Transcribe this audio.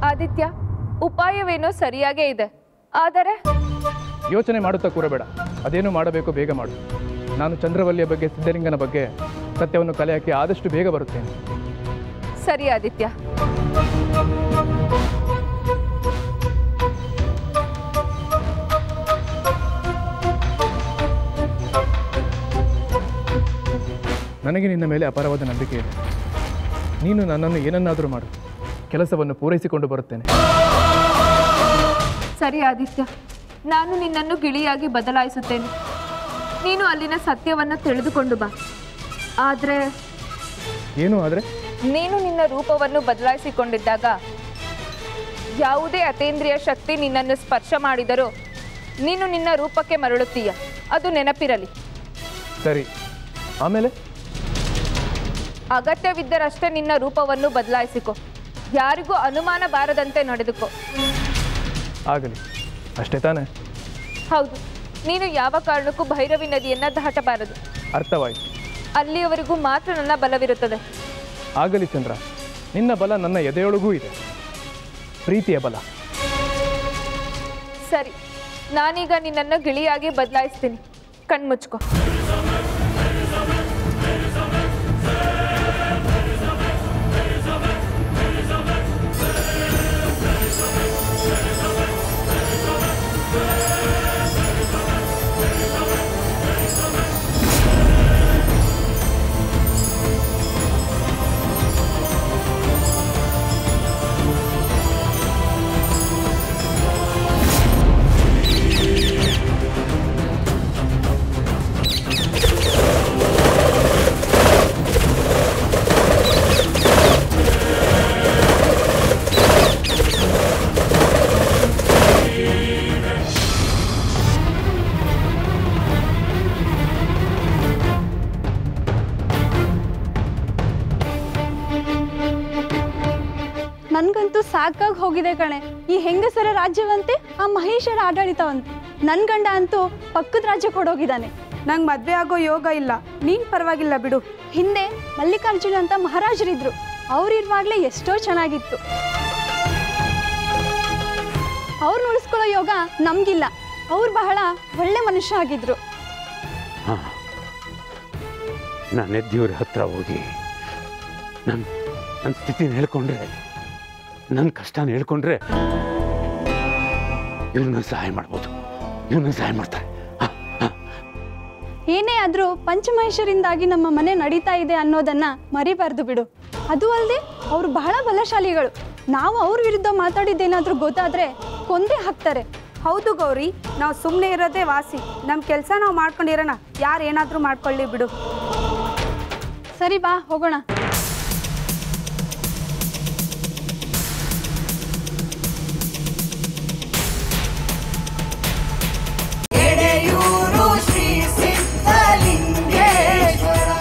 ಆದಿತ್ಯ ಉಪಾಯವೇನೋ ಸರಿಯಾಗೇ ಇದೆ ಆದರೆ ಯೋಚನೆ ಮಾಡುತ್ತಾ ಕೂರಬೇಡ ಅದೇನು ಮಾಡಬೇಕು ಬೇಗ ಮಾಡು ನಾನು ಚಂದ್ರವಲ್ಲಿಯ ಬಗ್ಗೆ ಸಿದ್ಧಲಿಂಗನ ಬಗ್ಗೆ ಸತ್ಯವನ್ನು ಕಲೆ ಹಾಕಿ ಆದಷ್ಟು ಬೇಗ ಬರುತ್ತೇನೆ ಸರಿ ಆದಿತ್ಯ ನನಗೆ ನಿನ್ನ ಮೇಲೆ ಅಪಾರವಾದ ನಂಬಿಕೆ ಇದೆ ನೀನು ನನ್ನನ್ನು ಏನನ್ನಾದರೂ ಮಾಡು ಕೆಲಸವನ್ನು ಪೂರೈಸಿಕೊಂಡು ಬರುತ್ತೇನೆ ಸರಿ ಆದಿತ್ಯ ನಾನು ನಿನ್ನನ್ನು ಗಿಳಿಯಾಗಿ ಬದಲಾಯಿಸುತ್ತೇನೆ ನೀನು ಅಲ್ಲಿನ ಸತ್ಯವನ್ನು ತಿಳಿದುಕೊಂಡು ಬಾ ಆದರೆ ಏನು ಆದರೆ ನೀನು ನಿನ್ನ ರೂಪವನ್ನು ಬದಲಾಯಿಸಿಕೊಂಡಿದ್ದಾಗ ಯಾವುದೇ ಅತೇಂದ್ರಿಯ ಶಕ್ತಿ ನಿನ್ನನ್ನು ಸ್ಪರ್ಶ ಮಾಡಿದರೂ ನೀನು ನಿನ್ನ ರೂಪಕ್ಕೆ ಮರಳುತ್ತೀಯ ಅದು ನೆನಪಿರಲಿ ಸರಿ ಆಮೇಲೆ ಅಗತ್ಯವಿದ್ದರಷ್ಟೇ ನಿನ್ನ ರೂಪವನ್ನು ಬದಲಾಯಿಸಿಕೊ ಯಾರಿಗೂ ಅನುಮಾನ ಬಾರದಂತೆ ನಡೆದುಕೋ ಆಗಲಿ ಅಷ್ಟೇ ತಾನೇ ಹೌದು ನೀನು ಯಾವ ಕಾರಣಕ್ಕೂ ಭೈರವಿ ನದಿಯನ್ನು ದಾಟಬಾರದು ಅರ್ಥವಾಯಿತು ಅಲ್ಲಿಯವರೆಗೂ ಮಾತ್ರ ನನ್ನ ಬಲವಿರುತ್ತದೆ ಆಗಲಿ ಚಂದ್ರ ನಿನ್ನ ಬಲ ನನ್ನ ಎದೆಯೊಳಗೂ ಇದೆ ಪ್ರೀತಿಯ ಬಲ ಸರಿ ನಾನೀಗ ನಿನ್ನನ್ನು ಗಿಳಿಯಾಗಿ ಬದಲಾಯಿಸ್ತೀನಿ ಕಣ್ಮುಚ್ಕೋ ನನ್ಗಂತೂ ಸಾಕಾಗಿ ಹೋಗಿದೆ ಕಣೆ ಈ ಹೆಂಗಸರ ರಾಜ್ಯವಂತೆ ಆ ಮಹೇಶರ ಆಡಳಿತವಂತೆ ನನ್ ಗಂಡ ಅಂತೂ ಪಕ್ಕದ ರಾಜ್ಯಕ್ಕೆ ಹೊಡೋಗಿದ್ದಾನೆ ನಂಗೆ ಮದುವೆ ಆಗೋ ಯೋಗ ಇಲ್ಲ ನೀನು ಪರವಾಗಿಲ್ಲ ಬಿಡು ಹಿಂದೆ ಮಲ್ಲಿಕಾರ್ಜುನ ಅಂತ ಮಹಾರಾಜರಿದ್ರು ಅವ್ರಿರುವಾಗಲೇ ಎಷ್ಟೋ ಚೆನ್ನಾಗಿತ್ತು ಅವ್ರನ್ನ ಉಳಿಸ್ಕೊಳ್ಳೋ ಯೋಗ ನಮ್ಗಿಲ್ಲ ಅವ್ರು ಬಹಳ ಒಳ್ಳೆ ಮನುಷ್ಯ ಆಗಿದ್ರು ಹಾಂ ನಾನು ಎದ್ದಿವ್ರ ಹತ್ರ ಹೋಗಿ ನನ್ನ ನನ್ನ ಸ್ಥಿತಿನ ಹೇಳ್ಕೊಂಡ್ರೆ ನನ್ನ ಕಷ್ಟನ ಹೇಳ್ಕೊಂಡ್ರೆ ಇವ್ರನ್ನ ಸಹಾಯ ಮಾಡ್ಬೋದು ಇವ್ರನ್ನ ಸಹಾಯ ಮಾಡ್ತಾರೆ ಹಾಂ ಹಾಂ ಏನೇ ಆದ್ರೂ ಪಂಚಮಹೇಶ್ವರಿಂದಾಗಿ ನಮ್ಮ ಮನೆ ನಡೀತಾ ಇದೆ ಅನ್ನೋದನ್ನ ಮರಿಬಾರ್ದು ಬಿಡು ಅದು ಅಲ್ಲದೆ ಅವರು ಬಹಳ ಬಲಶಾಲಿಗಳು ನಾವು ಅವ್ರ ವಿರುದ್ಧ ಮಾತಾಡಿದ್ದೇನಾದ್ರೂ ಗೊತ್ತಾದ್ರೆ ಕೊಂದೇ ಹಾಕ್ತಾರೆ ಹೌದು ಗೌರಿ ನಾವು ಸುಮ್ಮನೆ ಇರೋದೇ ವಾಸಿ ನಮ್ಮ ಕೆಲಸ ನಾವು ಮಾಡ್ಕೊಂಡಿರೋಣ ಯಾರು ಏನಾದರೂ ಮಾಡ್ಕೊಳ್ಳಿ ಬಿಡು ಸರಿ ಬಾ ಹೋಗೋಣ